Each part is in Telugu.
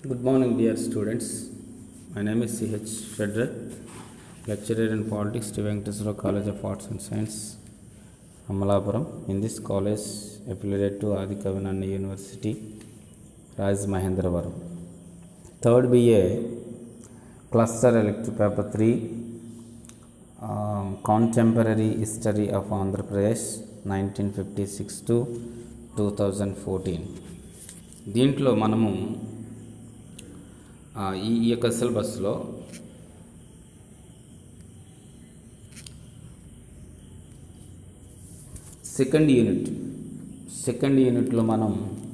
Good morning, dear students. My name is C.H. Federer, lecturer in politics to Venkateswara College of Arts and Science, Amalapuram. In this college, affiliated to Adi Kavinanna University, Raj Mahendravaram. Third BA, Cluster Elective Paper 3, um, Contemporary History of Andhra Pradesh, 1956 to 2014. దీంట్లో మనము ఆ, ఈ ఈ యొక్క సిలబస్లో సెకండ్ యూనిట్ సెకండ్ యూనిట్లో మనం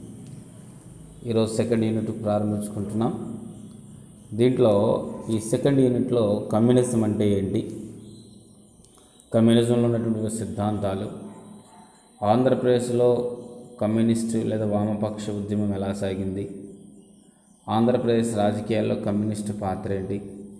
ఈరోజు సెకండ్ యూనిట్ ప్రారంభించుకుంటున్నాం దీంట్లో ఈ సెకండ్ యూనిట్లో కమ్యూనిజం అంటే ఏంటి కమ్యూనిజంలో ఉన్నటువంటి సిద్ధాంతాలు ఆంధ్రప్రదేశ్లో కమ్యూనిస్టు లేదా వామపక్ష ఉద్యమం ఎలా సాగింది ఆంధ్రప్రదేశ్ రాజకీయాల్లో కమ్యూనిస్టు పాత్ర ఏంటి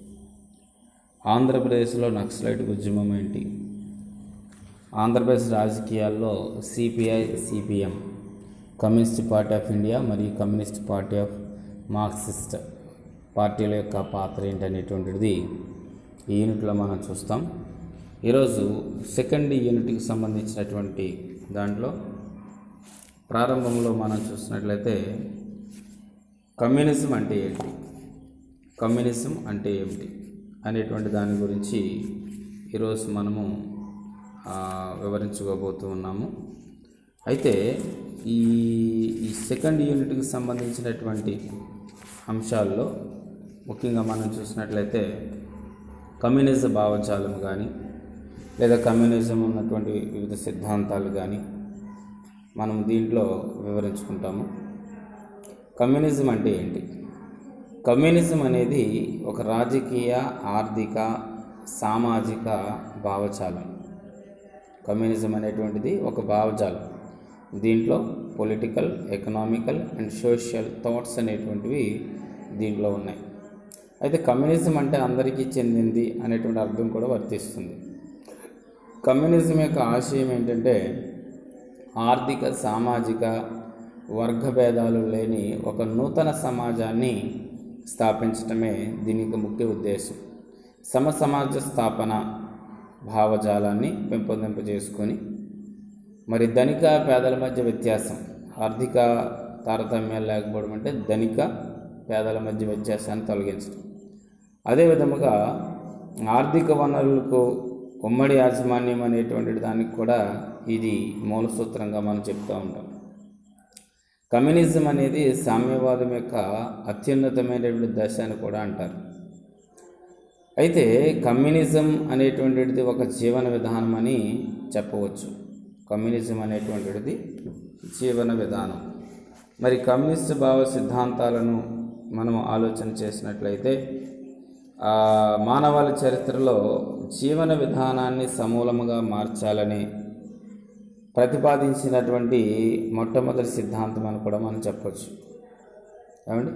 ఆంధ్రప్రదేశ్లో నక్సలైట్ ఉద్యమం ఏంటి ఆంధ్రప్రదేశ్ రాజకీయాల్లో CPI CPM communist party of India మరియు కమ్యూనిస్ట్ పార్టీ ఆఫ్ మార్క్సిస్ట్ పార్టీల యొక్క పాత్ర ఏంటి అనేటువంటిది ఈ యూనిట్లో మనం చూస్తాం ఈరోజు సెకండ్ యూనిట్కి సంబంధించినటువంటి దాంట్లో ప్రారంభంలో మనం చూసినట్లయితే కమ్యూనిజం అంటే ఏంటి కమ్యూనిజం అంటే ఏమిటి అనేటువంటి దాని గురించి ఈరోజు మనము ఆ, వివరించుకోబోతూ ఉన్నాము అయితే ఈ ఈ సెకండ్ యూనిట్కి సంబంధించినటువంటి అంశాల్లో ముఖ్యంగా మనం చూసినట్లయితే కమ్యూనిజం భావజాలం కానీ లేదా కమ్యూనిజం ఉన్నటువంటి వివిధ సిద్ధాంతాలు కానీ మనం దీంట్లో వివరించుకుంటాము కమ్యూనిజం అంటే ఏంటి కమ్యూనిజం అనేది ఒక రాజకీయ ఆర్థిక సామాజిక భావజాలం కమ్యూనిజం అనేటువంటిది ఒక భావజాలం దీంట్లో political economical and social thoughts అనేటువంటివి దీంట్లో ఉన్నాయి అయితే కమ్యూనిజం అంటే అందరికీ చెందింది అనేటువంటి అర్థం కూడా వర్తిస్తుంది కమ్యూనిజం యొక్క ఆశయం ఏంటంటే ఆర్థిక సామాజిక వర్గ భేదాలు లేని ఒక నూతన సమాజాన్ని స్థాపించటమే దీనికి ముఖ్య ఉద్దేశం సమ సమాజ స్థాపన భావజాలాన్ని పెంపొందింపజేసుకొని మరి ధనిక పేదల మధ్య వ్యత్యాసం ఆర్థిక తారతమ్యాలు లేకపోవడం అంటే ధనిక పేదల మధ్య వ్యత్యాసాన్ని తొలగించడం అదే విధముగా ఆర్థిక వనరులకు ఉమ్మడి యాజమాన్యం అనేటువంటి దానికి కూడా ఇది మూల సూత్రంగా మనం చెప్తూ ఉంటాం కమ్యూనిజం అనేది సామ్యవాదం యొక్క అత్యున్నతమైనటువంటి దశ అని కూడా అంటారు అయితే కమ్యూనిజం అనేటువంటిది ఒక జీవన విధానం అని చెప్పవచ్చు కమ్యూనిజం అనేటువంటిది జీవన విధానం మరి కమ్యూనిస్ట్ భావ సిద్ధాంతాలను మనం ఆలోచన చేసినట్లయితే ఆ, మానవాళి చరిత్రలో జీవన విధానాన్ని సమూలముగా మార్చాలని ప్రతిపాదించినటువంటి మొట్టమొదటి సిద్ధాంతం అని కూడా మనం చెప్పవచ్చు ఏమండి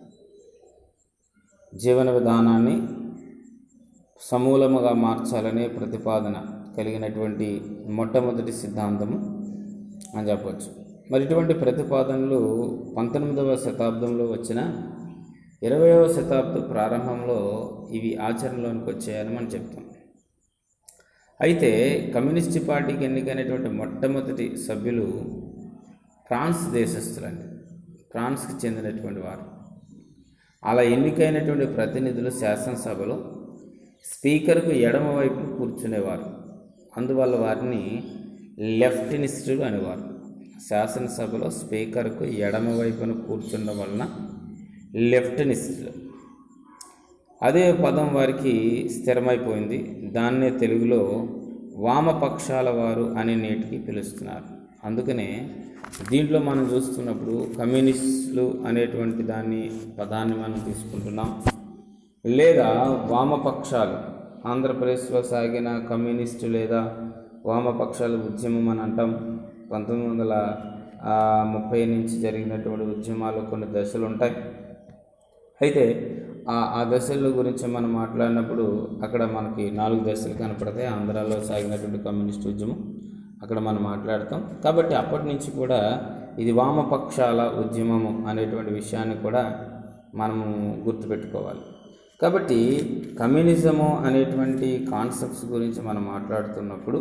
జీవన విధానాన్ని సమూలముగా మార్చాలనే ప్రతిపాదన కలిగినటువంటి మొట్టమొదటి సిద్ధాంతము అని చెప్పవచ్చు మరి ఇటువంటి ప్రతిపాదనలు పంతొమ్మిదవ శతాబ్దంలో వచ్చిన ఇరవయవ శతాబ్ద ప్రారంభంలో ఇవి ఆచరణలోనికి వచ్చాయని మనం చెప్తాం అయితే కమ్యూనిస్ట్ పార్టీకి ఎన్నికైనటువంటి మొట్టమొదటి సభ్యులు ఫ్రాన్స్ దేశస్థులండి ఫ్రాన్స్కి చెందినటువంటి వారు అలా ఎన్నికైనటువంటి ప్రతినిధులు శాసనసభలో స్పీకర్కు ఎడమ వైపు కూర్చునేవారు అందువల్ల వారిని లెఫ్టినిస్టులు అనేవారు శాసనసభలో స్పీకర్కు ఎడమ వైపున కూర్చుండడం వలన లెఫ్టినిస్టులు అదే పదం వారికి స్థిరమైపోయింది దాన్నే తెలుగులో వామపక్షాల వారు అని నేటికి పిలుస్తున్నారు అందుకనే దీంట్లో మనం చూస్తున్నప్పుడు కమ్యూనిస్టులు అనేటువంటి దాన్ని పదాన్ని మనం తీసుకుంటున్నాం లేదా వామపక్షాలు ఆంధ్రప్రదేశ్లో సాగిన కమ్యూనిస్టు లేదా వామపక్షాల ఉద్యమం అని అంటాం పంతొమ్మిది వందల ఆ, ముప్పై నుంచి జరిగినటువంటి ఉద్యమాలు కొన్ని దశలు ఉంటాయి అయితే ఆ ఆ దశల గురించి మనం మాట్లాడినప్పుడు అక్కడ మనకి నాలుగు దశలు కనపడతాయి ఆంధ్రాలో సాగినటువంటి కమ్యూనిస్ట్ ఉద్యమం అక్కడ మనం మాట్లాడతాం కాబట్టి అప్పటి నుంచి కూడా ఇది వామపక్షాల ఉద్యమము అనేటువంటి విషయాన్ని కూడా మనము గుర్తుపెట్టుకోవాలి కాబట్టి కమ్యూనిజము అనేటువంటి కాన్సెప్ట్స్ గురించి మనం మాట్లాడుతున్నప్పుడు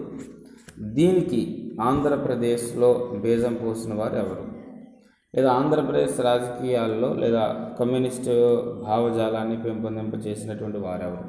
దీనికి ఆంధ్రప్రదేశ్లో బీజం పోసిన వారు ఎవరు లేదా ఆంధ్రప్రదేశ్ రాజకీయాల్లో లేదా కమ్యూనిస్టు భావజాలాన్ని పెంపొందింప చేసినటువంటి వారెవరు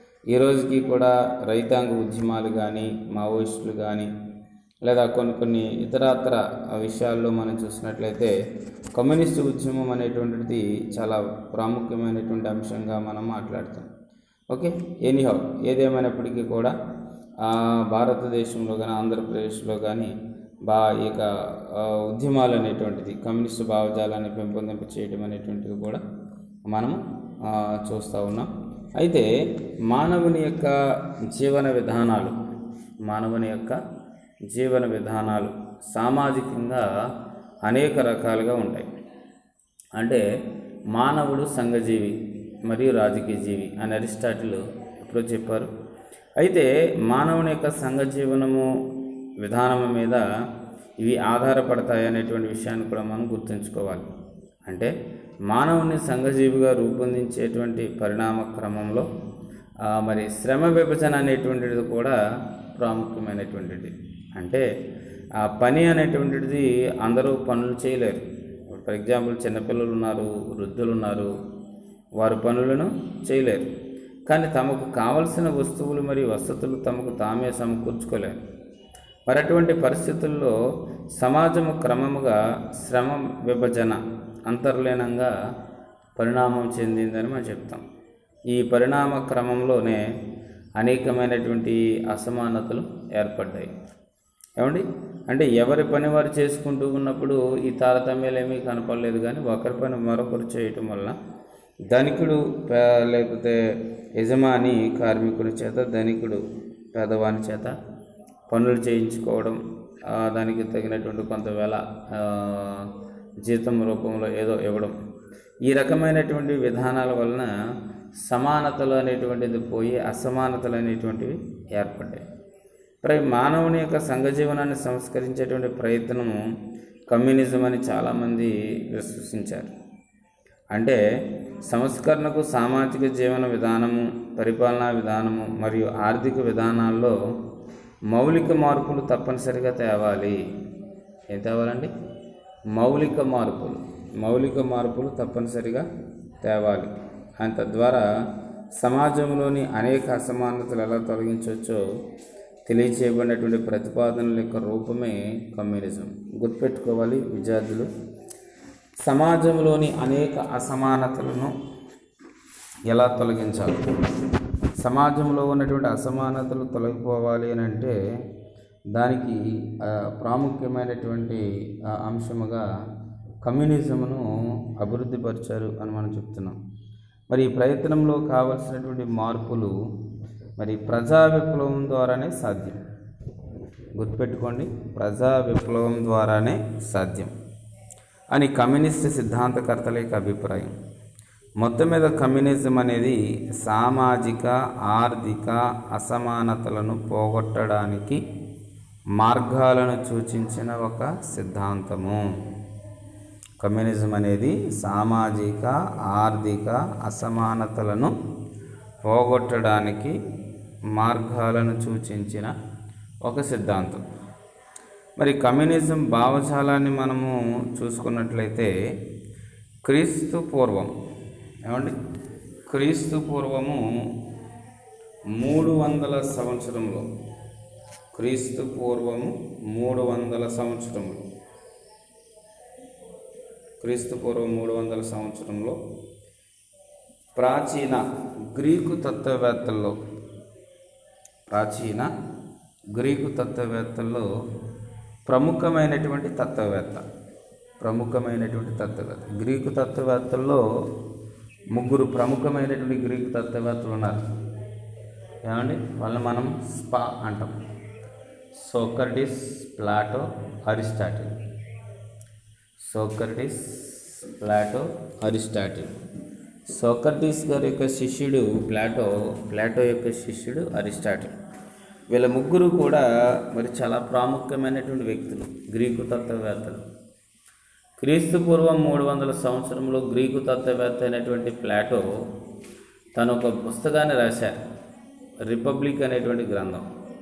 ఈ రోజుకి కూడా రైతాంగ ఉద్యమాలు కానీ మావోయిస్టులు కానీ లేదా కొన్ని కొన్ని ఇతరత్ర విషయాల్లో మనం చూసినట్లయితే కమ్యూనిస్టు ఉద్యమం అనేటువంటిది చాలా ప్రాముఖ్యమైనటువంటి అంశంగా మనం మాట్లాడుతాం ఓకే ఎనీహౌ ఏదేమైనప్పటికీ కూడా ఆ, భారతదేశంలో కానీ ఆంధ్రప్రదేశ్లో కానీ బా ఇక ఆ, ఉద్యమాలు అనేటువంటిది కమ్యూనిస్టు భావజాలాన్ని పెంపొందింప చేయడం అనేటువంటిది కూడా మనము ఆ, చూస్తూ ఉన్నాం అయితే మానవుని యొక్క జీవన విధానాలు మానవుని యొక్క జీవన విధానాలు సామాజికంగా అనేక రకాలుగా ఉంటాయి అంటే మానవుడు సంఘజీవి మరియు రాజకీయ జీవి అని అరిస్టాటిల్ ఎప్పుడో చెప్పారు అయితే మానవుని యొక్క సంఘ జీవనము విధానం మీద ఇవి ఆధారపడతాయి అనేటువంటి విషయాన్ని కూడా మనం గుర్తుంచుకోవాలి అంటే మానవుని సంఘజీవిగా రూపొందించేటువంటి పరిణామ క్రమంలో ఆ, మరి శ్రమ విభజన అనేటువంటిది కూడా ప్రాముఖ్యమైనటువంటిది అంటే ఆ పని అనేటువంటిది అందరూ పనులు చేయలేరు ఫర్ ఎగ్జాంపుల్ చిన్నపిల్లలు ఉన్నారు వృద్ధులు ఉన్నారు వారు పనులను చేయలేరు కానీ తమకు కావలసిన వస్తువులు మరియు వసతులు తమకు తామే సమకూర్చుకోలేరు మరి అటువంటి పరిస్థితుల్లో సమాజము క్రమముగా శ్రమ విభజన అంతర్లీనంగా పరిణామం చెందిందని మనం చెప్తాం ఈ పరిణామ క్రమంలోనే అనేకమైనటువంటి అసమానతలు ఏర్పడ్డాయి ఏమండి అంటే ఎవరి పని వారు చేసుకుంటూ ఉన్నప్పుడు ఈ తారతమ్యాలు ఏమీ కనపడలేదు కానీ ఒకరి పని మరొకరు చేయటం వల్ల ధనికుడు పే- లేకపోతే యజమాని కార్మికుడి చేత ధనికుడు పేదవాని చేత పనులు చేయించుకోవడం ఆ, దానికి తగినటువంటి కొంత వేళ ఆ, జీతం రూపంలో ఏదో ఇవ్వడం ఈ రకమైనటువంటి విధానాల వలన సమానతలు అనేటువంటిది పోయి అసమానతలు అనేటువంటివి ఏర్పడ్డాయి మరి మానవుని యొక్క సంఘజీవనాన్ని సంస్కరించేటువంటి ప్రయత్నం కమ్యూనిజం అని చాలామంది విశ్వసించారు అంటే సంస్కరణకు సామాజిక జీవన విధానము పరిపాలనా విధానము మరియు ఆర్థిక విధానాల్లో మౌలిక మార్పులు తప్పనిసరిగా తేవాలి ఏం తేవాలండి మౌలిక మార్పులు మౌలిక మార్పులు తప్పనిసరిగా తేవాలి అని తద్వారా సమాజంలోని అనేక అసమానతలు ఎలా తొలగించవచ్చో తెలియచేయబడినటువంటి ప్రతిపాదనల యొక్క రూపమే కమ్యూనిజం గుర్తుపెట్టుకోవాలి విద్యార్థులు సమాజంలోని అనేక అసమానతలను ఎలా తొలగించాలి సమాజంలో ఉన్నటువంటి అసమానతలు తొలగిపోవాలి అని అంటే దానికి ఆ, ప్రాముఖ్యమైనటువంటి ఆ, అంశముగా కమ్యూనిజంను అభివృద్ధి పరిచారు అని మనం చెప్తున్నాం మరి ఈ ప్రయత్నంలో కావలసినటువంటి మార్పులు మరి ప్రజా విప్లవం ద్వారానే సాధ్యం గుర్తుపెట్టుకోండి ప్రజా విప్లవం ద్వారానే సాధ్యం అని కమ్యూనిస్ట్ సిద్ధాంతకర్తల యొక్క అభిప్రాయం మొత్తం మీద కమ్యూనిజం అనేది సామాజిక ఆర్థిక అసమానతలను పోగొట్టడానికి మార్గాలను సూచించిన ఒక సిద్ధాంతము కమ్యూనిజం అనేది సామాజిక ఆర్థిక అసమానతలను పోగొట్టడానికి మార్గాలను సూచించిన ఒక సిద్ధాంతం మరి కమ్యూనిజం భావజాలాన్ని మనము చూసుకున్నట్లయితే క్రీస్తు పూర్వం ఏమండి క్రీస్తు పూర్వము మూడు వందల సంవత్సరంలో క్రీస్తు పూర్వము మూడు వందల సంవత్సరంలో క్రీస్తు పూర్వం మూడు వందల సంవత్సరంలో ప్రాచీన గ్రీకు తత్వవేత్తల్లో ప్రాచీన గ్రీకు తత్వవేత్తల్లో ప్రముఖమైనటువంటి తత్వవేత్త ప్రముఖమైనటువంటి తత్వవేత్త గ్రీకు తత్వవేత్తల్లో ముగ్గురు ప్రముఖమైనటువంటి గ్రీకు తత్వవేత్తలు ఉన్నారు ఏమండి వాళ్ళని మనం స్పా అంటాం Socrates Plato Aristotle Socrates Plato Aristotle Socrates గారి యొక్క శిష్యుడు ప్లాటో ప్లాటో యొక్క శిష్యుడు అరిస్టాటిల్ వీళ్ళ ముగ్గురు కూడా మరి చాలా ప్రాముఖ్యమైనటువంటి వ్యక్తులు గ్రీకు తత్వవేత్తలు క్రీస్తు పూర్వం మూడు వందల సంవత్సరంలో గ్రీకు తత్వవేత్త అయినటువంటి ప్లాటో తను ఒక పుస్తకాన్ని రాశారు రిపబ్లిక్ అనేటువంటి గ్రంథం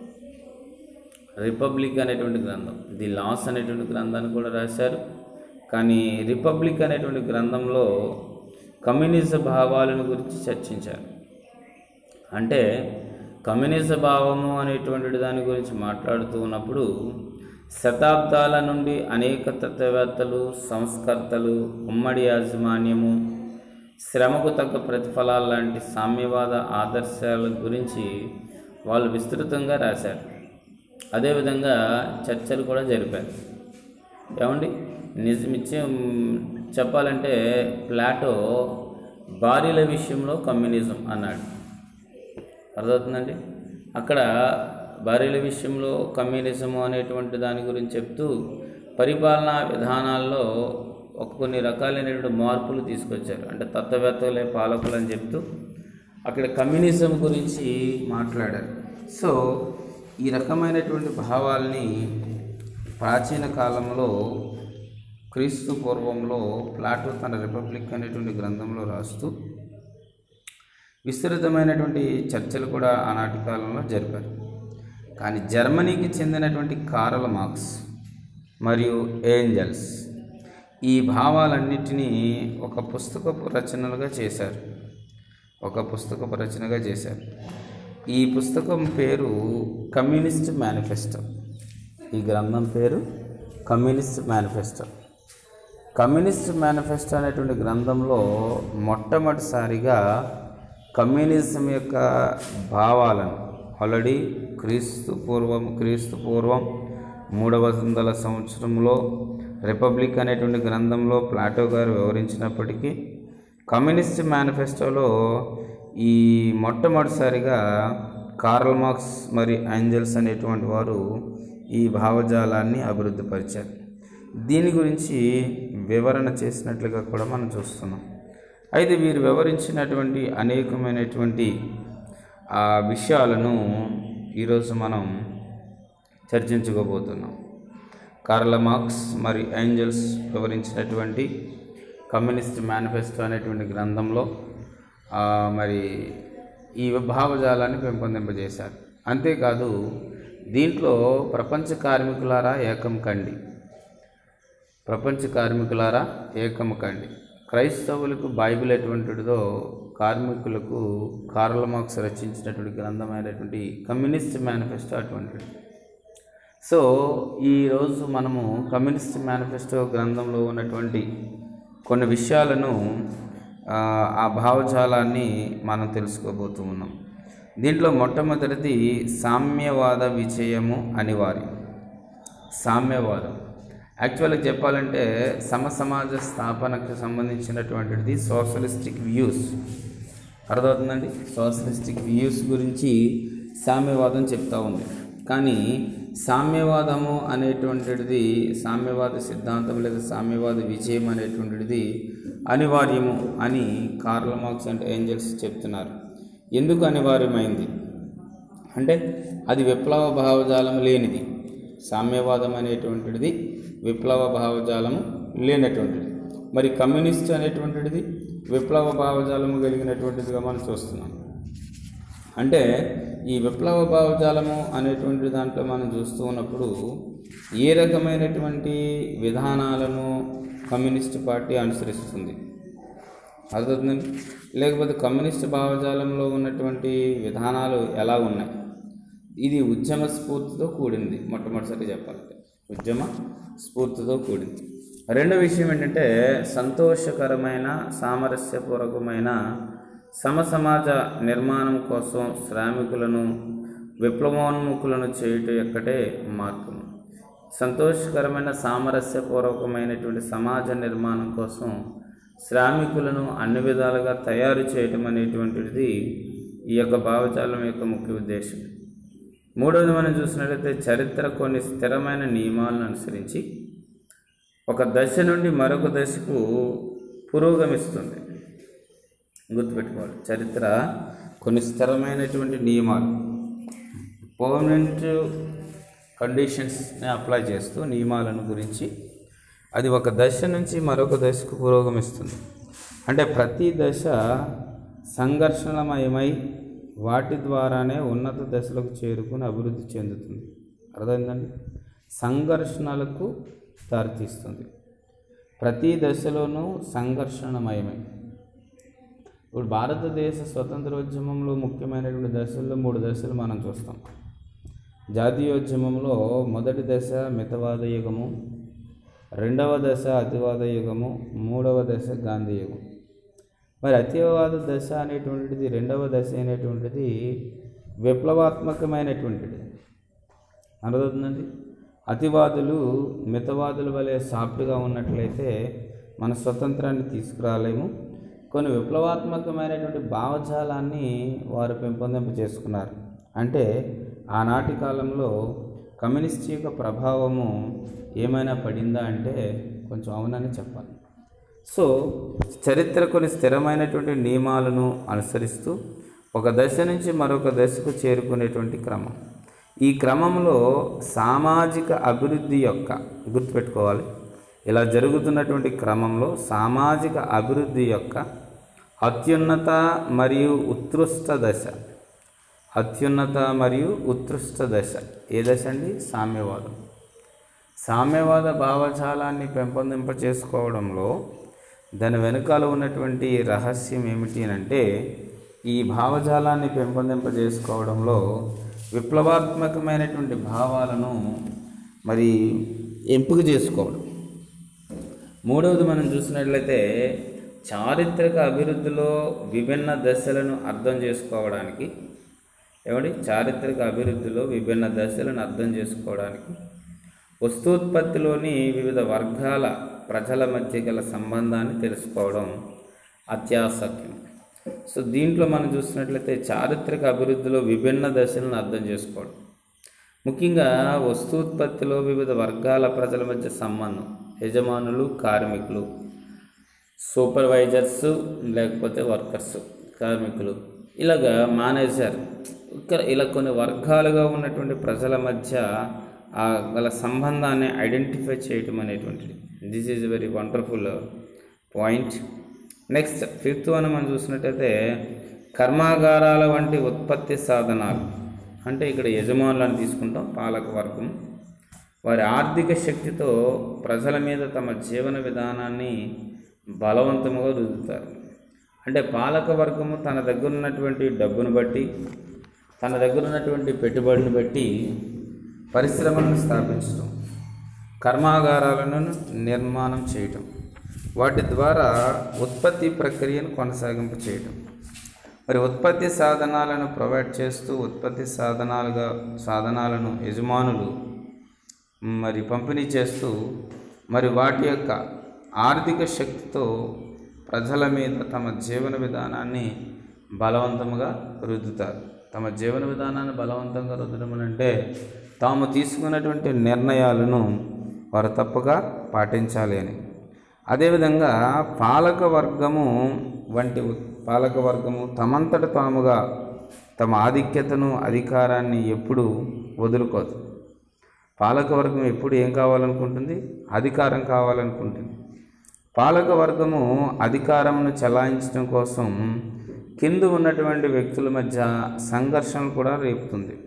రిపబ్లిక్ అనేటువంటి గ్రంథం ది లాస్ అనేటువంటి గ్రంథాన్ని కూడా రాశారు కానీ రిపబ్లిక్ అనేటువంటి గ్రంథంలో కమ్యూనిజ భావాలను గురించి చర్చించారు అంటే కమ్యూనిజ భావము అనేటువంటి దాని గురించి మాట్లాడుతూ ఉన్నప్పుడు శతాబ్దాల నుండి అనేక తత్వవేత్తలు సంస్కర్తలు ఉమ్మడి యాజమాన్యము శ్రమకు తగ్గ ప్రతిఫలాలు లాంటి సామ్యవాద ఆదర్శాల గురించి వాళ్ళు విస్తృతంగా రాశారు అదేవిధంగా చర్చలు కూడా జరిపారు ఏమండి నిజమిచ్చం చెప్పాలంటే ప్లాటో భార్యల విషయంలో కమ్యూనిజం అన్నాడు అర్థమవుతుందండి అక్కడ భార్యల విషయంలో కమ్యూనిజము అనేటువంటి దాని గురించి చెప్తూ పరిపాలనా విధానాల్లో ఒక కొన్ని రకాలైనటువంటి మార్పులు తీసుకొచ్చారు అంటే తత్వవేత్తలే పాలకులు అని చెప్తూ అక్కడ కమ్యూనిజం గురించి మాట్లాడారు సో ఈ రకమైనటువంటి భావాల్ని ప్రాచీన కాలంలో క్రీస్తు పూర్వంలో ప్లాటో తన రిపబ్లిక్ అనేటువంటి గ్రంథంలో రాస్తూ విస్తృతమైనటువంటి చర్చలు కూడా ఆనాటి కాలంలో జరిపారు కానీ జర్మనీకి చెందినటువంటి కారల్ మార్క్స్ మరియు ఏంజల్స్ ఈ భావాలన్నిటినీ ఒక పుస్తకపు రచనలుగా చేశారు ఒక పుస్తకపు రచనగా చేశారు ఈ పుస్తకం పేరు కమ్యూనిస్ట్ మేనిఫెస్టో ఈ గ్రంథం పేరు కమ్యూనిస్ట్ మేనిఫెస్టో కమ్యూనిస్ట్ మేనిఫెస్టో అనేటువంటి గ్రంథంలో మొట్టమొదటిసారిగా కమ్యూనిజం యొక్క భావాలను ఆల్రెడీ క్రీస్తు పూర్వం క్రీస్తు పూర్వం మూడవ వందల సంవత్సరంలో రిపబ్లిక్ అనేటువంటి గ్రంథంలో ప్లాటో గారు వివరించినప్పటికీ కమ్యూనిస్ట్ మేనిఫెస్టోలో ఈ మొట్టమొదటిసారిగా కార్ల్ మార్క్స్ మరియు ఏంజల్స్ అనేటువంటి వారు ఈ భావజాలాన్ని అభివృద్ధిపరిచారు దీని గురించి వివరణ చేసినట్లుగా కూడా మనం చూస్తున్నాం అయితే వీరు వివరించినటువంటి అనేకమైనటువంటి ఆ విషయాలను ఈరోజు మనం చర్చించుకోబోతున్నాం కార్ల మార్క్స్ మరియు ఏంజల్స్ వివరించినటువంటి కమ్యూనిస్ట్ మేనిఫెస్టో అనేటువంటి గ్రంథంలో ఆ, మరి ఈ భావజాలాన్ని పెంపొందింపజేశారు అంతేకాదు దీంట్లో ప్రపంచ కార్మికులారా ఏకం కండి ప్రపంచ కార్మికులారా ఏకం కండి క్రైస్తవులకు బైబిల్ ఎటువంటిదో కార్మికులకు కార్ల మార్క్స్ రచించినటువంటి గ్రంథమైనటువంటి కమ్యూనిస్ట్ మేనిఫెస్టో అటువంటిది సో ఈరోజు మనము కమ్యూనిస్ట్ మేనిఫెస్టో గ్రంథంలో ఉన్నటువంటి కొన్ని విషయాలను ఆ, ఆ భావజాలాన్ని మనం తెలుసుకోబోతూ ఉన్నాం దీంట్లో మొట్టమొదటిది సామ్యవాద విజయము అనివార్యం సామ్యవాదం యాక్చువల్గా చెప్పాలంటే సమసమాజ స్థాపనకు సంబంధించినటువంటిది సోషలిస్టిక్ వ్యూస్ అర్థమవుతుందండి సోషలిస్టిక్ వ్యూస్ గురించి సామ్యవాదం చెప్తా ఉంది కానీ సామ్యవాదము అనేటువంటిది సామ్యవాద సిద్ధాంతం లేదా సామ్యవాద విజయం అనేటువంటిది అనివార్యము అని కార్ల మార్క్స్ అండ్ ఏంజల్స్ చెప్తున్నారు ఎందుకు అనివార్యమైంది అంటే అది విప్లవ భావజాలం లేనిది సామ్యవాదం అనేటువంటిది విప్లవ భావజాలము లేనటువంటిది మరి కమ్యూనిస్ట్ అనేటువంటిది విప్లవ భావజాలము కలిగినటువంటిదిగా మనం చూస్తున్నాం అంటే ఈ విప్లవ భావజాలము అనేటువంటి దాంట్లో మనం చూస్తూ ఉన్నప్పుడు ఏ రకమైనటువంటి విధానాలను కమ్యూనిస్ట్ పార్టీ అనుసరిస్తుంది అర్థమవుతుందండి లేకపోతే కమ్యూనిస్ట్ భావజాలంలో ఉన్నటువంటి విధానాలు ఎలా ఉన్నాయి ఇది ఉద్యమ స్ఫూర్తితో కూడింది మొట్టమొదటిసారి చెప్పాలంటే ఉద్యమ స్ఫూర్తితో కూడింది రెండో విషయం ఏంటంటే సంతోషకరమైన సామరస్యపూర్వకమైన సమసమాజ నిర్మాణం కోసం శ్రామికులను విప్లవోన్ముఖులను చేయుట ఎక్కటే మార్గం సంతోషకరమైన సామరస్యపూర్వకమైనటువంటి సమాజ నిర్మాణం కోసం శ్రామికులను అన్ని విధాలుగా తయారు చేయటం అనేటువంటిది ఈ యొక్క భావజాలం యొక్క ముఖ్య ఉద్దేశం మూడవది మనం చూసినట్లయితే చరిత్ర కొన్ని స్థిరమైన నియమాలను అనుసరించి ఒక దశ నుండి మరొక దశకు పురోగమిస్తుంది గుర్తుపెట్టుకోవాలి చరిత్ర కొన్ని స్థిరమైనటువంటి నియమాలు పర్మనెంట్ కండిషన్స్ని అప్లై చేస్తూ నియమాలను గురించి అది ఒక దశ నుంచి మరొక దశకు పురోగమిస్తుంది అంటే ప్రతి దశ సంఘర్షణమయమై వాటి ద్వారానే ఉన్నత దశలకు చేరుకుని అభివృద్ధి చెందుతుంది అర్థమైందండి సంఘర్షణలకు దారితీస్తుంది ప్రతి దశలోనూ సంఘర్షణమయమే ఇప్పుడు భారతదేశ స్వతంత్రోద్యమంలో ముఖ్యమైనటువంటి దశల్లో మూడు దశలు మనం చూస్తాం జాతీయోద్యమంలో మొదటి దశ మితవాద యుగము రెండవ దశ అతివాద యుగము మూడవ దశ గాంధీ యుగం మరి అతివాద దశ అనేటువంటిది రెండవ దశ అనేటువంటిది విప్లవాత్మకమైనటువంటిది అర్థమవుతుందండి అతివాదులు మితవాదుల వలె సాఫ్ట్గా ఉన్నట్లయితే మన స్వతంత్రాన్ని తీసుకురాలేము కొన్ని విప్లవాత్మకమైనటువంటి భావజాలాన్ని వారు పెంపొందింప చేసుకున్నారు అంటే ఆనాటి కాలంలో కమ్యూనిస్ట్ యొక్క ప్రభావము ఏమైనా పడిందా అంటే కొంచెం అవునని చెప్పాలి సో చరిత్ర కొన్ని స్థిరమైనటువంటి నియమాలను అనుసరిస్తూ ఒక దశ నుంచి మరొక దశకు చేరుకునేటువంటి క్రమం ఈ క్రమంలో సామాజిక అభివృద్ధి యొక్క గుర్తుపెట్టుకోవాలి ఇలా జరుగుతున్నటువంటి క్రమంలో సామాజిక అభివృద్ధి యొక్క అత్యున్నత మరియు ఉత్కృష్ట దశ అత్యున్నత మరియు ఉత్కృష్ట దశ ఏ దశ అండి సామ్యవాదం సామ్యవాద భావజాలాన్ని పెంపొందింప చేసుకోవడంలో దాని వెనుకాల ఉన్నటువంటి రహస్యం ఏమిటి అని అంటే ఈ భావజాలాన్ని పెంపొందింప చేసుకోవడంలో విప్లవాత్మకమైనటువంటి భావాలను మరి ఎంపిక చేసుకోవడం మూడవది మనం చూసినట్లయితే చారిత్రక అభివృద్ధిలో విభిన్న దశలను అర్థం చేసుకోవడానికి ఏమండి చారిత్రక అభివృద్ధిలో విభిన్న దశలను అర్థం చేసుకోవడానికి వస్తూత్పత్తిలోని వివిధ వర్గాల ప్రజల మధ్య గల సంబంధాన్ని తెలుసుకోవడం అత్యాసక్యం సో దీంట్లో మనం చూసినట్లయితే చారిత్రక అభివృద్ధిలో విభిన్న దశలను అర్థం చేసుకోవడం ముఖ్యంగా వస్తూత్పత్తిలో వివిధ వర్గాల ప్రజల మధ్య సంబంధం యజమానులు కార్మికులు సూపర్వైజర్స్ లేకపోతే వర్కర్స్ కార్మికులు ఇలాగా మేనేజర్ ఇక్కడ ఇలా కొన్ని వర్గాలుగా ఉన్నటువంటి ప్రజల మధ్య ఆ గల సంబంధాన్ని ఐడెంటిఫై చేయటం అనేటువంటిది this is very wonderful point next fifth one మనం చూసినట్టయితే కర్మాగారాల వంటి ఉత్పత్తి సాధనాలు అంటే ఇక్కడ యజమానులను తీసుకుంటాం పాలక వర్గం వారి ఆర్థిక శక్తితో ప్రజల మీద తమ జీవన విధానాన్ని బలవంతముగా రుద్దుతారు అంటే పాలక వర్గము తన దగ్గర ఉన్నటువంటి డబ్బును బట్టి తన దగ్గర ఉన్నటువంటి పెట్టుబడిని బట్టి పరిశ్రమలను స్థాపించడం కర్మాగారాలను నిర్మాణం చేయటం వాటి ద్వారా ఉత్పత్తి ప్రక్రియను కొనసాగింప చేయటం మరి ఉత్పత్తి సాధనాలను ప్రొవైడ్ చేస్తూ ఉత్పత్తి సాధనాలుగా సాధనాలను యజమానులు మరి పంపిణీ చేస్తూ మరి వాటి యొక్క ఆర్థిక శక్తితో ప్రజల మీద తమ జీవన విధానాన్ని బలవంతంగా రుద్దుతారు తమ జీవన విధానాన్ని బలవంతంగా రుద్దడం అని అంటే తాము తీసుకున్నటువంటి నిర్ణయాలను వారు తప్పగా పాటించాలి అని అదేవిధంగా పాలక వర్గము వంటి ఉ- పాలక వర్గము తమంతట తాముగా తమ ఆధిక్యతను అధికారాన్ని ఎప్పుడూ వదులుకోదు పాలకవర్గం ఎప్పుడు ఏం కావాలనుకుంటుంది అధికారం కావాలనుకుంటుంది పాలక వర్గము అధికారమును చెలాయించడం కోసం కింద ఉన్నటువంటి వ్యక్తుల మధ్య సంఘర్షణ కూడా రేపుతుంది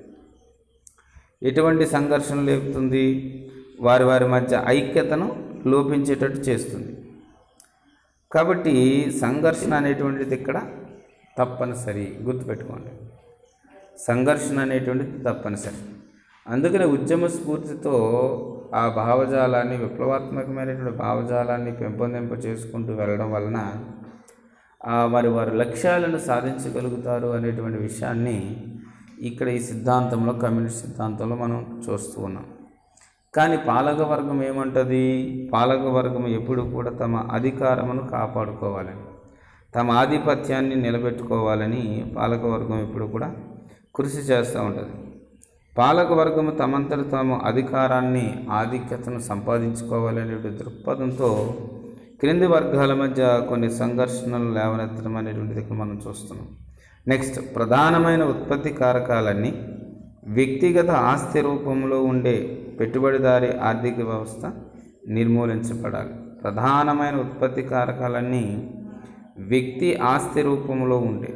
ఎటువంటి సంఘర్షణ లేపుతుంది వారి వారి మధ్య ఐక్యతను లోపించేటట్టు చేస్తుంది కాబట్టి సంఘర్షణ అనేటువంటిది ఇక్కడ తప్పనిసరి గుర్తుపెట్టుకోండి సంఘర్షణ అనేటువంటిది తప్పనిసరి అందుకనే ఉద్యమ స్ఫూర్తితో ఆ భావజాలాన్ని విప్లవాత్మకమైనటువంటి భావజాలాన్ని పెంపొందింప చేసుకుంటూ వెళ్ళడం వలన ఆ మరి వారి లక్ష్యాలను సాధించగలుగుతారు అనేటువంటి విషయాన్ని ఇక్కడ ఈ సిద్ధాంతంలో కమ్యూనిస్ట్ సిద్ధాంతంలో మనం చూస్తూ ఉన్నాం కానీ పాలకవర్గం ఏమంటుంది పాలకవర్గం ఎప్పుడు కూడా తమ అధికారమును కాపాడుకోవాలని తమ ఆధిపత్యాన్ని నిలబెట్టుకోవాలని పాలకవర్గం ఎప్పుడు కూడా కృషి చేస్తూ ఉంటుంది పాలకవర్గము తమంతట తాము అధికారాన్ని ఆధిక్యతను సంపాదించుకోవాలనే దృక్పథంతో క్రింది వర్గాల మధ్య కొన్ని సంఘర్షణలు లేవనెత్తడం అనేటువంటిది ఇక్కడ మనం చూస్తున్నాం నెక్స్ట్ ప్రధానమైన ఉత్పత్తి కారకాలన్నీ వ్యక్తిగత ఆస్తి రూపంలో ఉండే పెట్టుబడిదారి ఆర్థిక వ్యవస్థ నిర్మూలించబడాలి ప్రధానమైన ఉత్పత్తి కారకాలన్నీ వ్యక్తి ఆస్తి రూపంలో ఉంటే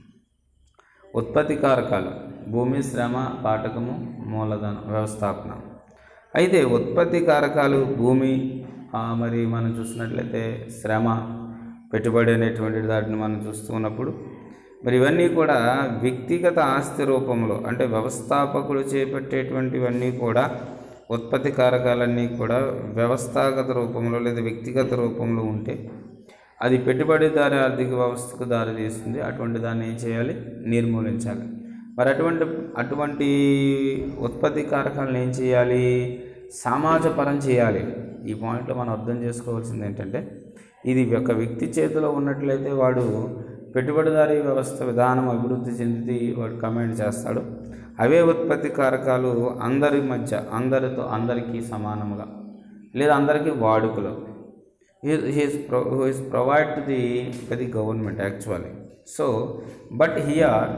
ఉత్పత్తి కారకాలు భూమి శ్రమ పాఠకము మూలధనం వ్యవస్థాపన అయితే ఉత్పత్తి కారకాలు భూమి ఆ, మరి మనం చూసినట్లయితే శ్రమ పెట్టుబడి అనేటువంటి వాటిని మనం చూస్తూ ఉన్నప్పుడు మరి ఇవన్నీ కూడా వ్యక్తిగత ఆస్తి రూపంలో అంటే వ్యవస్థాపకులు చేపట్టేటువంటివన్నీ కూడా ఉత్పత్తి కారకాలన్నీ కూడా వ్యవస్థాగత రూపంలో లేదా వ్యక్తిగత రూపంలో ఉంటే అది పెట్టుబడిదారి ఆర్థిక వ్యవస్థకు దారితీస్తుంది అటువంటి దాన్ని ఏం చేయాలి నిర్మూలించాలి మరి అటువంటి అటువంటి ఉత్పత్తి కారకాలను ఏం చేయాలి సమాజపరం చేయాలి ఈ పాయింట్లో మనం అర్థం చేసుకోవాల్సింది ఏంటంటే ఇది ఒక వ్యక్తి చేతిలో ఉన్నట్లయితే వాడు పెట్టుబడిదారీ వ్యవస్థ విధానం అభివృద్ధి చెంది వాడు కమెంట్ చేస్తాడు అవే ఉత్పత్తి కారకాలు అందరి మధ్య అందరితో అందరికీ సమానముగా లేదా అందరికీ వాడుకలో he's who is provide to the the government actually so but here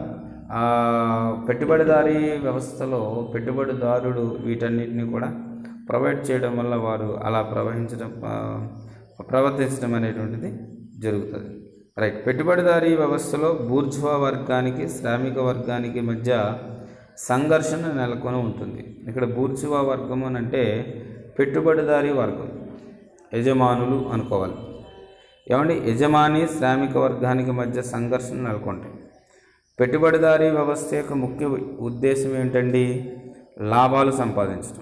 పెట్టుబడిదారీ వ్యవస్థలో పెట్టుబడిదారుడు వీటన్నిటిని కూడా ప్రొవైడ్ చేయడం వల్ల వారు అలా ప్రవహించడం ఆ, ప్రవర్తించడం అనేటువంటిది జరుగుతుంది రైట్ పెట్టుబడిదారీ వ్యవస్థలో బూర్జ్వా వర్గానికి శ్రామిక వర్గానికి మధ్య సంఘర్షణ నెలకొని ఉంటుంది ఇక్కడ బూర్జువా వర్గం అని అంటే పెట్టుబడిదారీ వర్గం యజమానులు అనుకోవాలి ఏమండి యజమాని శ్రామిక వర్గానికి మధ్య సంఘర్షణ నెలకొంటాయి పెట్టుబడిదారీ వ్యవస్థ యొక్క ముఖ్య ఉద్దేశం ఏంటండి లాభాలు సంపాదించడం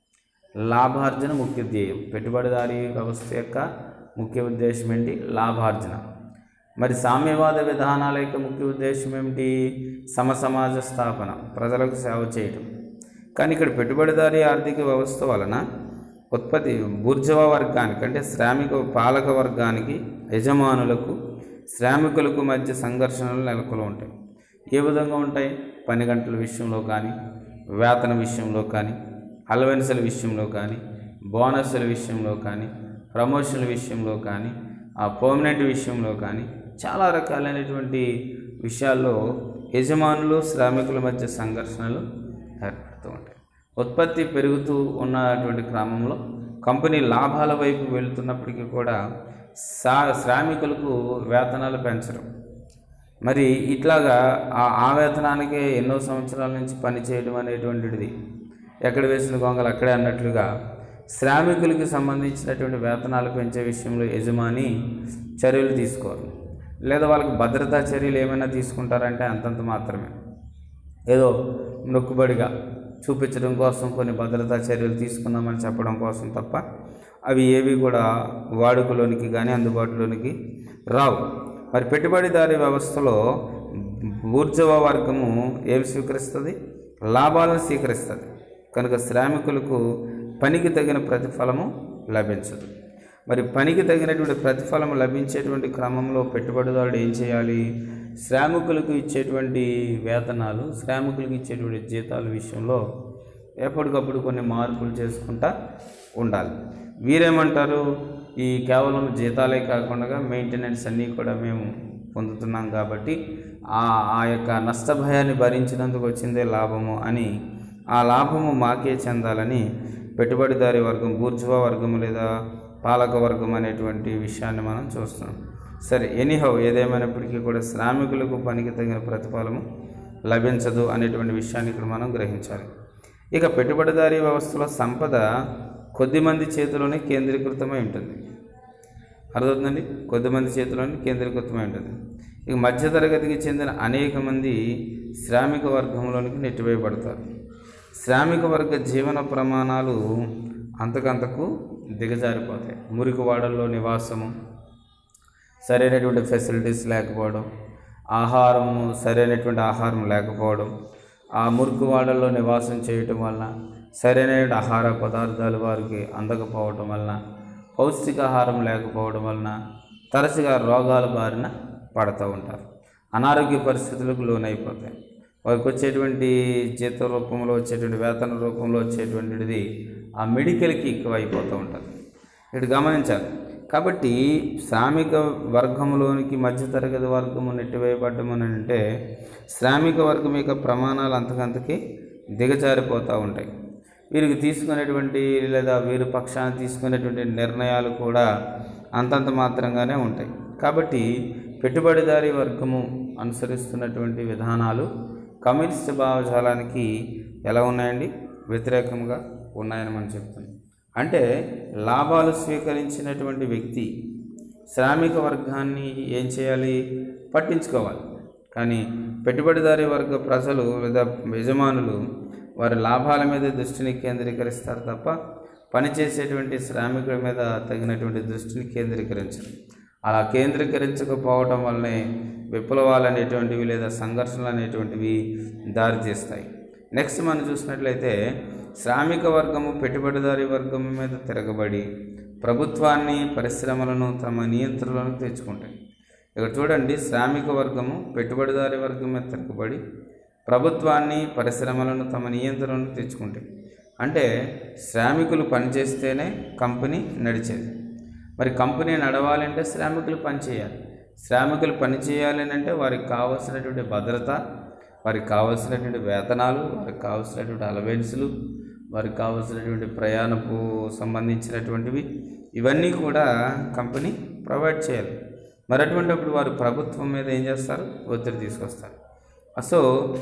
లాభార్జన ముఖ్య ధ్యేయం పెట్టుబడిదారీ వ్యవస్థ యొక్క ముఖ్య ఉద్దేశం ఏంటి లాభార్జన మరి సామ్యవాద విధానాల యొక్క ముఖ్య ఉద్దేశం ఏమిటి సమసమాజ స్థాపన ప్రజలకు సేవ చేయటం కానీ ఇక్కడ పెట్టుబడిదారీ ఆర్థిక వ్యవస్థ వలన ఉత్పత్తి బూర్జవా వర్గానికి అంటే శ్రామిక పాలక వర్గానికి యజమానులకు శ్రామికులకు మధ్య సంఘర్షణలు నెలకొని ఉంటాయి ఏ విధంగా ఉంటాయి పని గంటల విషయంలో కానీ వేతన విషయంలో కానీ అలవెన్సుల విషయంలో కానీ బోనస్ల విషయంలో కానీ ప్రమోషన్ల విషయంలో కానీ ఆ పర్మనెంట్ విషయంలో కానీ చాలా రకాలైనటువంటి విషయాల్లో యజమానులు శ్రామికుల మధ్య సంఘర్షణలు ఏర్పడుతూ ఉంటాయి ఉత్పత్తి పెరుగుతూ ఉన్నటువంటి క్రమంలో కంపెనీ లాభాల వైపు వెళుతున్నప్పటికీ కూడా సా శ్రామికులకు వేతనాలు పెంచడం మరి ఇట్లాగా ఆ ఆ వేతనానికే ఎన్నో సంవత్సరాల నుంచి పని చేయడం అనేటువంటిది ఎక్కడ వేసిన గొంగలు అక్కడే అన్నట్లుగా శ్రామికులకి సంబంధించినటువంటి వేతనాలు పెంచే విషయంలో యజమాని చర్యలు తీసుకోవాలి లేదా వాళ్ళకి భద్రతా చర్యలు ఏమైనా తీసుకుంటారంటే అంతంత మాత్రమే ఏదో నొక్కుబడిగా చూపించడం కోసం కొన్ని భద్రతా చర్యలు తీసుకున్నామని చెప్పడం కోసం తప్ప అవి ఏవి కూడా వాడుకలోనికి కానీ అందుబాటులోనికి రావు మరి పెట్టుబడిదారీ వ్యవస్థలో ఊర్జవ వర్గము ఏమి స్వీకరిస్తుంది లాభాలను స్వీకరిస్తుంది కనుక శ్రామికులకు పనికి తగిన ప్రతిఫలము లభించదు మరి పనికి తగినటువంటి ప్రతిఫలం లభించేటువంటి క్రమంలో పెట్టుబడిదారుడు ఏం చేయాలి శ్రామికులకు ఇచ్చేటువంటి వేతనాలు శ్రామికులకు ఇచ్చేటువంటి జీతాల విషయంలో ఎప్పటికప్పుడు కొన్ని మార్పులు చేసుకుంటా ఉండాలి వీరేమంటారు ఈ కేవలం జీతాలే కాకుండా మెయింటెనెన్స్ అన్నీ కూడా మేము పొందుతున్నాం కాబట్టి ఆ ఆ యొక్క నష్టభయాన్ని భరించినందుకు వచ్చిందే లాభము అని ఆ లాభము మాకే చెందాలని పెట్టుబడిదారి వర్గం బూర్జువా వర్గము లేదా పాలక వర్గం అనేటువంటి విషయాన్ని మనం చూస్తున్నాం సరే ఎనీహౌ ఏదేమైనప్పటికీ కూడా శ్రామికులకు పనికి తగిన ప్రతిఫలము లభించదు అనేటువంటి విషయాన్ని ఇక్కడ మనం గ్రహించాలి ఇక పెట్టుబడిదారీ వ్యవస్థలో సంపద కొద్దిమంది చేతిలోనే కేంద్రీకృతమై ఉంటుంది అర్థమవుతుందండి కొద్దిమంది చేతిలోనే కేంద్రీకృతమై ఉంటుంది ఇక మధ్యతరగతికి చెందిన అనేక మంది శ్రామిక వర్గంలోనికి నెట్టివేయబడతారు శ్రామిక వర్గ జీవన ప్రమాణాలు అంతకంతకు దిగజారిపోతాయి మురికి వాడల్లో నివాసము సరైనటువంటి ఫెసిలిటీస్ లేకపోవడం ఆహారము సరైనటువంటి ఆహారం లేకపోవడం ఆ మురికి వాడల్లో నివాసం చేయటం వలన సరైనటువంటి ఆహార పదార్థాలు వారికి అందకపోవటం వలన పౌష్టికాహారం లేకపోవడం వలన తరచుగా రోగాల బారిన పడుతూ ఉంటారు అనారోగ్య పరిస్థితులకు లోనైపోతాయి వారికి వచ్చేటువంటి జీత రూపంలో వచ్చేటువంటి వేతన రూపంలో వచ్చేటువంటిది ఆ మెడికల్కి ఎక్కువ అయిపోతూ ఉంటుంది ఇటు గమనించాలి కాబట్టి శ్రామిక వర్గంలోనికి మధ్యతరగతి వర్గము నెట్టివేయబడ్డం అని అంటే శ్రామిక వర్గం యొక్క ప్రమాణాలు అంతకంతకి దిగజారిపోతూ ఉంటాయి వీరికి తీసుకునేటువంటి లేదా వీరి పక్షాన తీసుకునేటువంటి నిర్ణయాలు కూడా అంతంత మాత్రంగానే ఉంటాయి కాబట్టి పెట్టుబడిదారీ వర్గము అనుసరిస్తున్నటువంటి విధానాలు కమ్యూనిస్ట్ భావజాలానికి ఎలా ఉన్నాయండి వ్యతిరేకంగా ఉన్నాయని మనం చెప్తున్నాం అంటే లాభాలు స్వీకరించినటువంటి వ్యక్తి శ్రామిక వర్గాన్ని ఏం చేయాలి పట్టించుకోవాలి కానీ పెట్టుబడిదారీ వర్గ ప్రజలు లేదా యజమానులు వారి లాభాల మీద దృష్టిని కేంద్రీకరిస్తారు తప్ప పనిచేసేటువంటి శ్రామికుల మీద తగినటువంటి దృష్టిని కేంద్రీకరించరు అలా కేంద్రీకరించకపోవడం వల్లనే విప్లవాలు అనేటువంటివి లేదా సంఘర్షణలు అనేటువంటివి దారితీస్తాయి నెక్స్ట్ మనం చూసినట్లయితే శ్రామిక వర్గము పెట్టుబడిదారీ వర్గం మీద తిరగబడి ప్రభుత్వాన్ని పరిశ్రమలను తమ నియంత్రణలోకి తెచ్చుకుంటాయి ఇక్కడ చూడండి శ్రామిక వర్గము పెట్టుబడిదారీ వర్గం మీద తిరగబడి ప్రభుత్వాన్ని పరిశ్రమలను తమ నియంత్రణలోకి తెచ్చుకుంటాయి అంటే శ్రామికులు పనిచేస్తేనే కంపెనీ నడిచేది మరి కంపెనీ నడవాలంటే శ్రామికులు పనిచేయాలి శ్రామికులు పని చేయాలి అంటే వారికి కావాల్సినటువంటి భద్రత వారికి కావాల్సినటువంటి వేతనాలు వారికి కావాల్సినటువంటి అలవెన్సులు వారికి కావాల్సినటువంటి ప్రయాణపు సంబంధించినటువంటివి ఇవన్నీ కూడా కంపెనీ ప్రొవైడ్ చేయాలి మరి అటువంటిప్పుడు వారు ప్రభుత్వం మీద ఏం చేస్తారు ఒత్తిడి తీసుకొస్తారు సో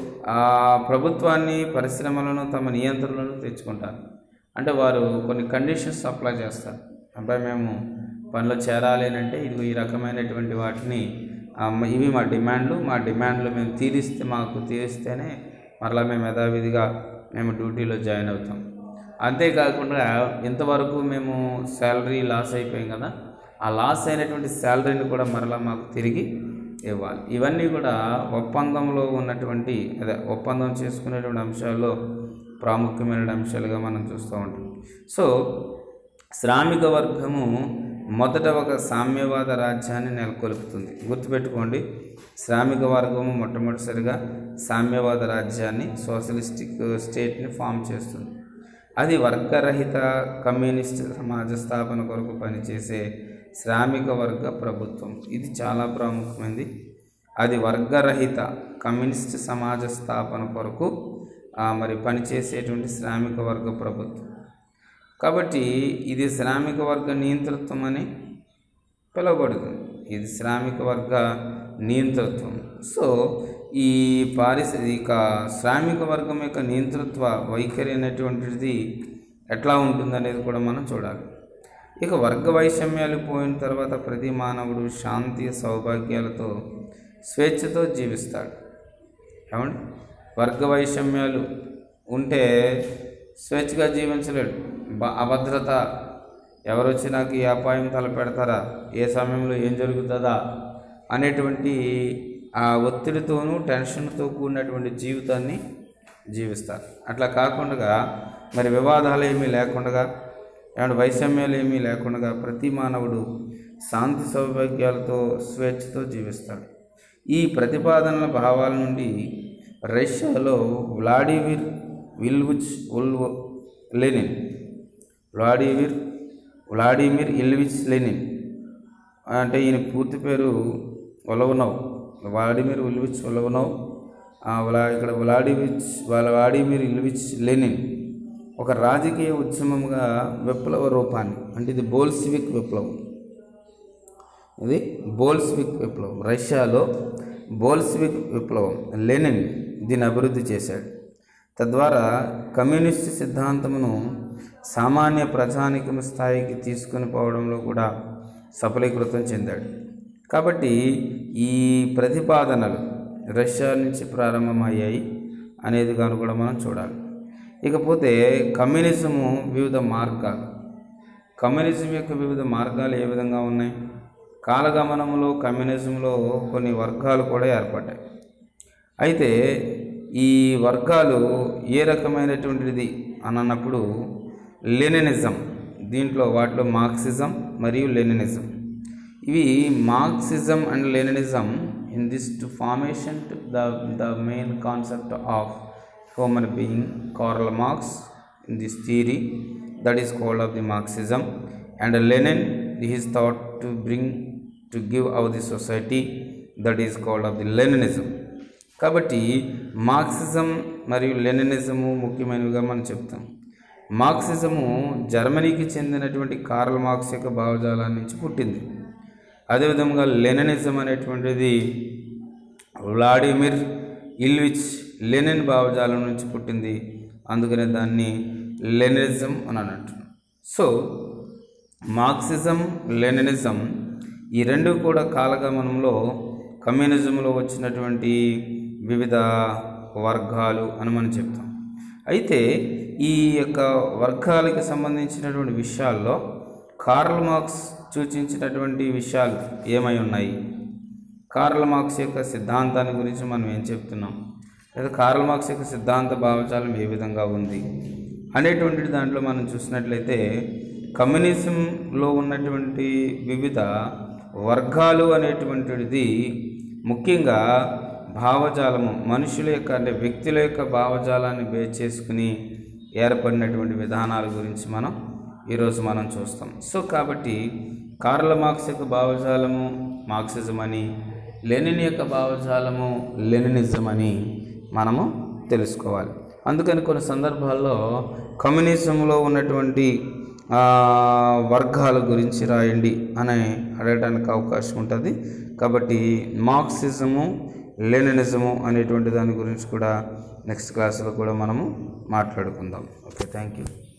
ఆ ప్రభుత్వాన్ని పరిశ్రమలను తమ నియంత్రణలను తెచ్చుకుంటారు అంటే వారు కొన్ని కండిషన్స్ అప్లై చేస్తారు అబ్బాయి మేము పనిలో చేరాలి అని అంటే ఇది ఈ రకమైనటువంటి వాటిని ఆ, ఇవి మా డిమాండ్లు మా డిమాండ్లు మేము తీరిస్తే మాకు తీరిస్తేనే మరలా మేము యథావిధిగా మేము డ్యూటీలో జాయిన్ అవుతాం అంతేకాకుండా ఇంతవరకు మేము శాలరీ లాస్ అయిపోయాం కదా ఆ లాస్ అయినటువంటి శాలరీని కూడా మరలా మాకు తిరిగి ఇవ్వాలి ఇవన్నీ కూడా ఒప్పందంలో ఉన్నటువంటి అదే ఒప్పందం చేసుకునేటువంటి అంశాల్లో ప్రాముఖ్యమైన అంశాలుగా మనం చూస్తూ ఉంటాం సో శ్రామిక వర్గము మొదట ఒక సామ్యవాద రాజ్యాన్ని నెలకొల్పుతుంది గుర్తుపెట్టుకోండి శ్రామిక వర్గము మొట్టమొదటిసారిగా సామ్యవాద రాజ్యాన్ని సోషలిస్టిక్ స్టేట్ని ఫామ్ చేస్తుంది అది వర్గరహిత కమ్యూనిస్ట్ సమాజ స్థాపన కొరకు పనిచేసే శ్రామిక వర్గ ప్రభుత్వం ఇది చాలా ప్రాముఖ్యమైనది అది వర్గరహిత కమ్యూనిస్ట్ సమాజ స్థాపన కొరకు ఆ, మరి పనిచేసేటువంటి శ్రామిక వర్గ ప్రభుత్వం కాబట్టి ఇది శ్రామిక వర్గ నియంతృత్వం అని పిలువబడుతుంది ఇది శ్రామిక వర్గ నియంతృత్వం సో ఈ పారిశ్రామిక శ్రామిక వర్గం యొక్క నియంతృత్వ వైఖరి అనేటువంటిది ఎట్లా ఉంటుందనేది కూడా మనం చూడాలి ఇక వర్గ వైషమ్యాలు పోయిన తర్వాత ప్రతి మానవుడు శాంతి సౌభాగ్యాలతో స్వేచ్ఛతో జీవిస్తాడు ఏమండి వర్గ వైషమ్యాలు ఉంటే స్వేచ్ఛగా జీవించలేడు బ- అభద్రత ఎవరు వచ్చి నాకు ఈ అపాయం తలపెడతారా ఏ సమయంలో ఏం జరుగుతుందా అనేటువంటి ఆ ఒత్తిడితోనూ టెన్షన్తో కూడినటువంటి జీవితాన్ని జీవిస్తారు అట్లా కాకుండా మరి వివాదాలు ఏమీ లేకుండా ఏమంటే వైషమ్యాలు ఏమీ లేకుండా ప్రతి మానవుడు శాంతి సౌభాగ్యాలతో స్వేచ్ఛతో జీవిస్తాడు ఈ ప్రతిపాదనల భావాల నుండి రష్యాలో వ్లాడిమిర్ విల్వుచ్ ఉల్వ్ Lenin Vladimir Vladimir Ilyich Lenin అంటే ఈయన పూర్తి పేరు ఒలవనవ్ వ్లాడిమిర్ ఉల్విచ్ ఒలవనవ్ ఆ వ్లా ఇక్కడ వ్లాడివిచ్ వాళ్ళ వ్లాడిమిర్ ఇల్విచ్ లెనిన్ ఒక రాజకీయ ఉద్యమంగా విప్లవ రూపాన్ని అంటే ఇది బోల్సివిక్ విప్లవం ఇది బోల్స్విక్ విప్లవం రష్యాలో బోల్స్విక్ విప్లవం లెనిన్ దీన్ని అభివృద్ధి చేశాడు తద్వారా కమ్యూనిస్ట్ సిద్ధాంతమును సామాన్య ప్రజానికం స్థాయికి తీసుకొని పోవడంలో కూడా సఫలీకృతం చెందాడు కాబట్టి ఈ ప్రతిపాదనలు రష్యా నుంచి ప్రారంభమయ్యాయి అనేది కాను కూడా మనం చూడాలి ఇకపోతే కమ్యూనిజము వివిధ మార్గాలు కమ్యూనిజం యొక్క వివిధ మార్గాలు ఏ విధంగా ఉన్నాయి కాలగమనంలో కమ్యూనిజంలో కొన్ని వర్గాలు కూడా ఏర్పడ్డాయి అయితే ఈ వర్గాలు ఏ రకమైనటువంటిది అని అన్నప్పుడు లెనినిజం దీంట్లో వాటిలో మార్క్సిజం మరియు లెనినిజం ఇవి Marxism and Leninism in this to formation to the the main concept of human being Karl Marx in this theory that is called of the Marxism and Lenin is thought to bring to give out the society that is called of the Leninism కాబట్టి మార్క్సిజం మరియు లెనినిజము ముఖ్యమైనవిగా మనం చెప్తాం మార్క్సిజము జర్మనీకి చెందినటువంటి కార్ల్ మార్క్స్ యొక్క భావజాలం నుంచి పుట్టింది అదేవిధంగా లెనినిజం అనేటువంటిది వ్లాడిమిర్ ఇల్విచ్ లెనిన్ భావజాలం నుంచి పుట్టింది అందుకనే దాన్ని లెనినిజం అని అన్నట్టు సో మార్క్సిజం లెనినిజం ఈ రెండు కూడా కాలగమనంలో కమ్యూనిజంలో వచ్చినటువంటి వివిధ వర్గాలు అని మనం చెప్తాం అయితే ఈ యొక్క వర్గాలకి సంబంధించినటువంటి విషయాల్లో కార్ల్ మార్క్స్ సూచించినటువంటి విషయాలు ఏమై ఉన్నాయి కార్ల్ మార్క్స్ యొక్క సిద్ధాంతాన్ని గురించి మనం ఏం చెప్తున్నాం లేదా కార్ల్ మార్క్స్ యొక్క సిద్ధాంత భావజాలం ఏ విధంగా ఉంది అనేటువంటి దాంట్లో మనం చూసినట్లయితే కమ్యూనిజంలో ఉన్నటువంటి వివిధ వర్గాలు అనేటువంటిది ముఖ్యంగా భావజాలము మనుషుల యొక్క అంటే వ్యక్తుల యొక్క భావజాలాన్ని బేస్ చేసుకుని ఏర్పడినటువంటి విధానాల గురించి మనం ఈరోజు మనం చూస్తాం సో కాబట్టి కార్ల మార్క్స్ యొక్క భావజాలము మార్క్సిజం అని లెనిన్ యొక్క భావజాలము లెనినిజం అని మనము తెలుసుకోవాలి అందుకని కొన్ని సందర్భాల్లో కమ్యూనిజంలో ఉన్నటువంటి ఆ, వర్గాల గురించి రాయండి అని అడగడానికి అవకాశం ఉంటుంది కాబట్టి మార్క్సిజము లెనినిజము అనేటువంటి దాని గురించి కూడా నెక్స్ట్ క్లాస్లో కూడా మనము మాట్లాడుకుందాం ఓకే థ్యాంక్ యూ